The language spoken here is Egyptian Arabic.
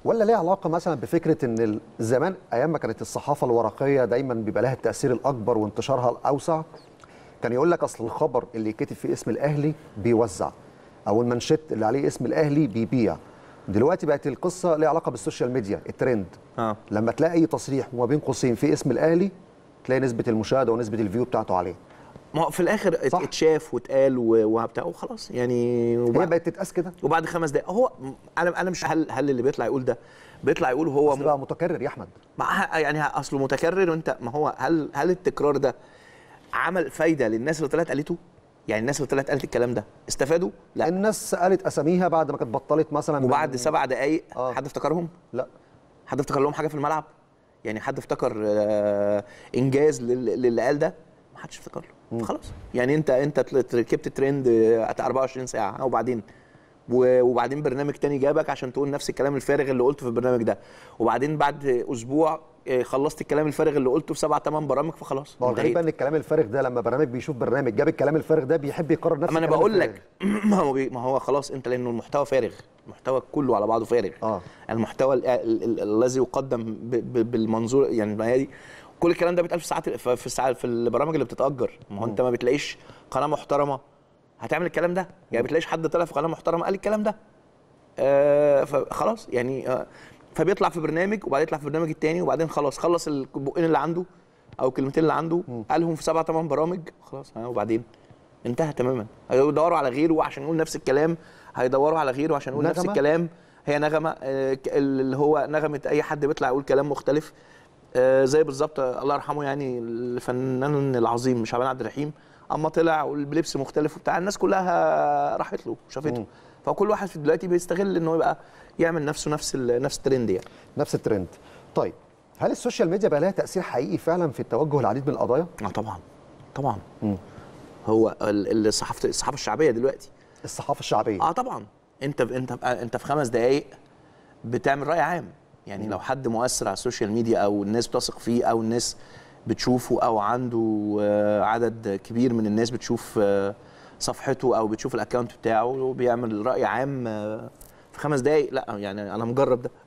ولا ليه علاقه مثلا بفكره ان ال- زمان ايام ما كانت الصحافه الورقيه دايما بيبقى لها التاثير الاكبر وانتشارها الاوسع كان يقول لك اصل الخبر اللي يكتب فيه اسم الاهلي بيوزع او المنشط اللي عليه اسم الاهلي بيبيع دلوقتي بقت القصه ليها علاقه بالسوشيال ميديا الترند اه لما تلاقي اي تصريح وما بين قوسين في اسم الاهلي تلاقي نسبه المشاهده ونسبه الفيو بتاعته عليه ما هو في الاخر ات- صح. اتشاف واتقال و- وبتاع وخلاص يعني هي وبعد, بقت تتقاس كده وبعد خمس دقائق هو انا انا مش هل هل اللي بيطلع يقول ده بيطلع يقول هو اصل بقى متكرر يا احمد مع يعني اصله متكرر وانت ما هو هل هل التكرار ده عمل فايده للناس اللي طلعت قالته؟ يعني الناس اللي طلعت قالت الكلام ده استفادوا؟ لا الناس قالت اساميها بعد ما كانت بطلت مثلا من- وبعد سبع دقائق آه. حد افتكرهم؟ لا حد افتكر لهم حاجه في الملعب؟ يعني حد افتكر آه، انجاز لل- للي قال ده؟ ما حدش افتكر له خلاص يعني انت انت طلعت- ركبت ترند آه، 24 ساعه وبعدين و- وبعدين برنامج تاني جابك عشان تقول نفس الكلام الفارغ اللي قلته في البرنامج ده وبعدين بعد اسبوع آه، خلصت الكلام الفارغ اللي قلته في سبع ثمان برامج فخلاص ما هو الغريب انتهيت. بقى ان الكلام الفارغ ده لما برنامج بيشوف برنامج جاب الكلام الفارغ ده بيحب يكرر نفس ما انا الكلام بقول الفارغ. لك ما هو بي ما هو خلاص انت لانه المحتوى فارغ المحتوى كله على بعضه فارغ آه. المحتوى ال- ال- ال- الذي يقدم ب- ب- بالمنظور يعني ما هي دي كل الكلام ده بيتقال في ساعات في في الساعات في البرامج اللي بتتاجر ما هو انت ما بتلاقيش قناه محترمه هتعمل الكلام ده يعني بتلاقيش حد طلع في قناه محترمه قال الكلام ده آه فخلاص يعني آه فبيطلع في برنامج وبعدين يطلع في البرنامج التاني وبعدين خلاص خلص البقين اللي عنده او الكلمتين اللي عنده قالهم في سبع ثمان برامج خلاص ها وبعدين انتهى تماما هيدوروا على غيره عشان يقول نفس الكلام هيدوروا على غيره عشان يقول نفس نغمة؟ الكلام هي نغمه آه، ك- اللي هو نغمه اي حد بيطلع يقول كلام مختلف آه، زي بالظبط آه، الله يرحمه يعني الفنان العظيم شعبان عبد الرحيم اما طلع بلبس مختلف وبتاع الناس كلها راحت له شافته فكل واحد في دلوقتي بيستغل ان هو يبقى يعمل نفسه نفس ال- نفس الترند يعني نفس الترند طيب هل السوشيال ميديا بقى لها تاثير حقيقي فعلا في التوجه العديد من القضايا اه طبعا طبعا هو ال- الصحافه الصحافه الشعبيه دلوقتي الصحافه الشعبيه اه طبعا انت انت انت في خمس دقائق بتعمل راي عام يعني لو حد مؤثر على السوشيال ميديا او الناس بتثق فيه او الناس بتشوفه او عنده آه، عدد كبير من الناس بتشوف آه، صفحته او بتشوف الاكونت بتاعه وبيعمل راي عام آه، في خمس دقائق لا يعني انا مجرب ده